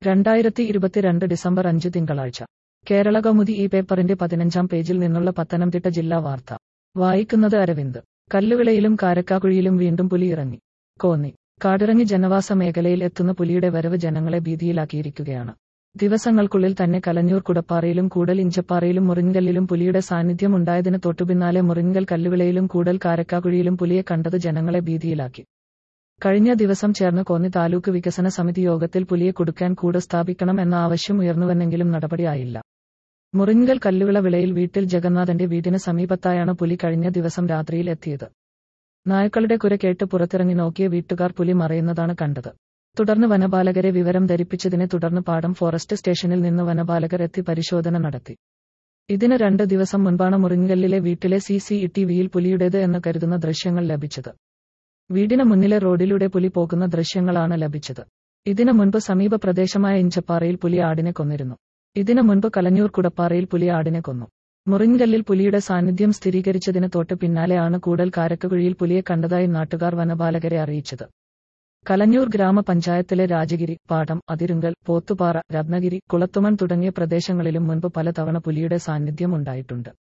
രണ്ടായിരത്തി ഇരുപത്തിരണ്ട് ഡിസംബർ അഞ്ച് തിങ്കളാഴ്ച കേരള കൗമുദി ഈ പേപ്പറിന്റെ പതിനഞ്ചാം പേജിൽ നിന്നുള്ള പത്തനംതിട്ട ജില്ലാ വാർത്ത വായിക്കുന്നത് അരവിന്ദ് കല്ലുവിളയിലും കാരക്കാക്കുഴിയിലും വീണ്ടും പുലി ഇറങ്ങി കോന്നി കാടിറങ്ങി ജനവാസ മേഖലയിൽ എത്തുന്ന പുലിയുടെ വരവ് ജനങ്ങളെ ഭീതിയിലാക്കിയിരിക്കുകയാണ് ദിവസങ്ങൾക്കുള്ളിൽ തന്നെ കലഞ്ഞൂർ കുടപ്പാറയിലും കൂടൽ ഇഞ്ചപ്പാറയിലും മുറിങ്കല്ലിലും പുലിയുടെ സാന്നിധ്യം ഉണ്ടായതിന് തൊട്ടുപിന്നാലെ മുറിങ്കൽ കല്ലുവിളയിലും കൂടൽ കാരക്കാക്കുഴിയിലും പുലിയെ കണ്ടത് ജനങ്ങളെ ഭീതിയിലാക്കി കഴിഞ്ഞ ദിവസം ചേർന്ന കോന്നി താലൂക്ക് വികസന സമിതി യോഗത്തിൽ പുലിയെ കൊടുക്കാൻ കൂട് സ്ഥാപിക്കണം എന്ന ആവശ്യം ഉയർന്നുവെന്നെങ്കിലും നടപടിയായില്ല മുറിങ്കൽ കല്ലുവിള വിളയിൽ വീട്ടിൽ ജഗന്നാഥന്റെ വീടിന് സമീപത്തായാണ് പുലി കഴിഞ്ഞ ദിവസം രാത്രിയിൽ എത്തിയത് നായ്ക്കളുടെ കുര കേട്ട് പുറത്തിറങ്ങി നോക്കിയ വീട്ടുകാർ പുലി മറയുന്നതാണ് കണ്ടത് തുടർന്ന് വനപാലകരെ വിവരം ധരിപ്പിച്ചതിനെ തുടർന്ന് പാടം ഫോറസ്റ്റ് സ്റ്റേഷനിൽ നിന്ന് വനപാലകർ എത്തി പരിശോധന നടത്തി ഇതിന് രണ്ട് ദിവസം മുൻപാണ് മുറിങ്കല്ലിലെ വീട്ടിലെ സി സി ടി വിയിൽ പുലിയുടേത് എന്ന് കരുതുന്ന ദൃശ്യങ്ങൾ ലഭിച്ചത് വീടിന് മുന്നിലെ റോഡിലൂടെ പുലി പോകുന്ന ദൃശ്യങ്ങളാണ് ലഭിച്ചത് ഇതിനു മുൻപ് സമീപ പ്രദേശമായ ഇഞ്ചപ്പാറയിൽ പുലി ആടിനെ കൊന്നിരുന്നു ഇതിനു മുൻപ് കലഞ്ഞൂർ കുടപ്പാറയിൽ പുലി ആടിനെ കൊന്നു മുറിങ്കല്ലിൽ പുലിയുടെ സാന്നിധ്യം സ്ഥിരീകരിച്ചതിന് തൊട്ട് പിന്നാലെയാണ് കൂടൽ കാരക്കുഴിയിൽ പുലിയെ കണ്ടതായി നാട്ടുകാർ വനപാലകരെ അറിയിച്ചത് കലഞ്ഞൂർ ഗ്രാമപഞ്ചായത്തിലെ രാജഗിരി പാടം അതിരുങ്കൽ പോത്തുപാറ രത്നഗിരി കുളത്തുമൺ തുടങ്ങിയ പ്രദേശങ്ങളിലും മുൻപ് പലതവണ പുലിയുടെ സാന്നിധ്യം ഉണ്ടായിട്ടുണ്ട്